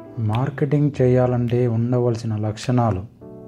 marketing చేయాలంటే ఉండవలసిన లక్షణాలు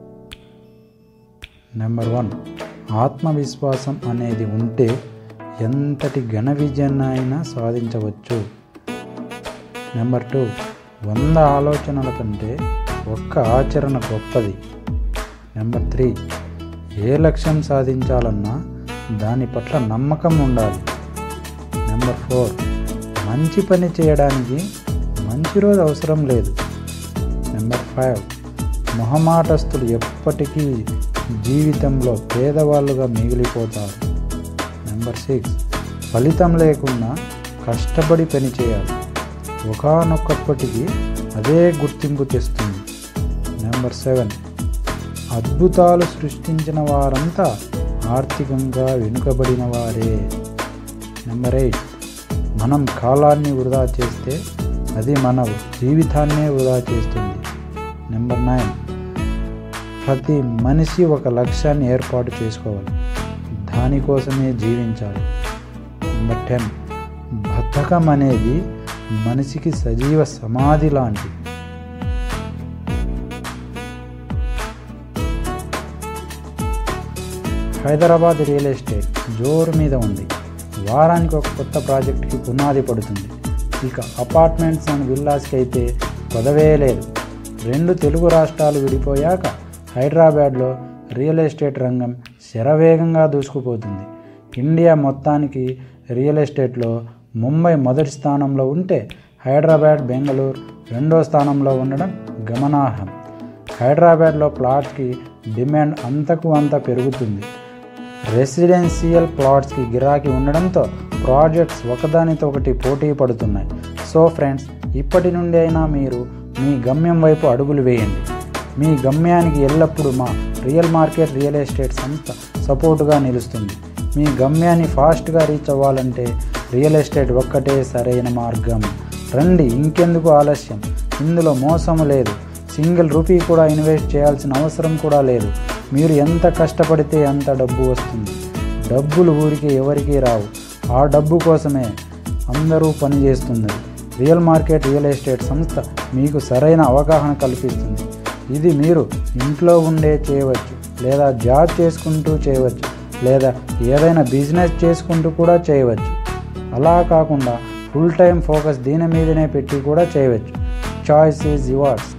నెంబర్ వన్ ఆత్మవిశ్వాసం అనేది ఉంటే ఎంతటి ఘన విజయాన్నైనా సాధించవచ్చు నెంబర్ టూ వంద ఆలోచనల కంటే ఒక్క ఆచరణ గొప్పది నెంబర్ త్రీ ఏ లక్ష్యం సాధించాలన్నా దాని పట్ల నమ్మకం ఉండాలి నెంబర్ ఫోర్ మంచి పని చేయడానికి మంచి రోజు అవసరం లేదు నెంబర్ ఫైవ్ మొహమాటస్తులు ఎప్పటికీ జీవితంలో పేదవాళ్ళుగా మిగిలిపోతారు నెంబర్ సిక్స్ ఫలితం లేకుండా కష్టపడి పని చేయాలి ఒకనొక్కప్పటికీ అదే గుర్తింపు తెస్తుంది నెంబర్ సెవెన్ అద్భుతాలు సృష్టించిన వారంతా ఆర్థికంగా వెనుకబడిన వారే నెంబర్ ఎయిట్ మనం కాలాన్ని వృధా చేస్తే అది మన జీవితాన్నే వృధా చేస్తుంది నెంబర్ నైన్ ప్రతి మనిషి ఒక లక్ష్యాన్ని ఏర్పాటు చేసుకోవాలి దానికోసమే జీవించాలి నెంబర్ టెన్ బద్ధకం అనేది మనిషికి సజీవ సమాధి లాంటిది హైదరాబాద్ రియల్ ఎస్టేట్ జోరు మీద ఉంది వారానికి ఒక కొత్త ప్రాజెక్టుకి పునాది పడుతుంది ఇక అపార్ట్మెంట్స్ అండ్ విల్లాస్కి అయితే కొదవే లేదు రెండు తెలుగు రాష్ట్రాలు విడిపోయాక హైదరాబాద్లో రియల్ ఎస్టేట్ రంగం శరవేగంగా దూసుకుపోతుంది ఇండియా మొత్తానికి రియల్ ఎస్టేట్లో ముంబై మొదటి స్థానంలో ఉంటే హైదరాబాద్ బెంగళూరు రెండో స్థానంలో ఉండడం గమనార్హం హైదరాబాద్లో ప్లాట్కి డిమాండ్ అంతకు అంత పెరుగుతుంది రెసిడెన్షియల్ ప్లాట్స్కి గిరాకీ ఉండడంతో ప్రాజెక్ట్స్ ఒకదానితో ఒకటి పోటీ పడుతున్నాయి సో ఫ్రెండ్స్ ఇప్పటి నుండి అయినా మీరు మీ గమ్యం వైపు అడుగులు వేయండి మీ గమ్యానికి ఎల్లప్పుడూ మా రియల్ మార్కెట్ రియల్ ఎస్టేట్ సంస్థ సపోర్టుగా నిలుస్తుంది మీ గమ్యాన్ని ఫాస్ట్గా రీచ్ అవ్వాలంటే రియల్ ఎస్టేట్ ఒక్కటే సరైన మార్గం రండి ఇంకెందుకు ఆలస్యం ఇందులో మోసము లేదు సింగిల్ రూపీ కూడా ఇన్వెస్ట్ చేయాల్సిన అవసరం కూడా లేదు మీరు ఎంత కష్టపడితే అంత డబ్బు వస్తుంది డబ్బులు ఊరికి ఎవరికీ రావు ఆ డబ్బు కోసమే అందరూ పనిచేస్తున్నది రియల్ మార్కెట్ రియల్ ఎస్టేట్ సంస్థ మీకు సరైన అవగాహన కల్పిస్తుంది ఇది మీరు ఇంట్లో ఉండే చేయవచ్చు లేదా జాబ్ చేసుకుంటూ చేయవచ్చు లేదా ఏదైనా బిజినెస్ చేసుకుంటూ కూడా చేయవచ్చు అలా కాకుండా ఫుల్ టైం ఫోకస్ దీని మీదనే పెట్టి కూడా చేయవచ్చు చాయిస్ ఈజ్ యువర్స్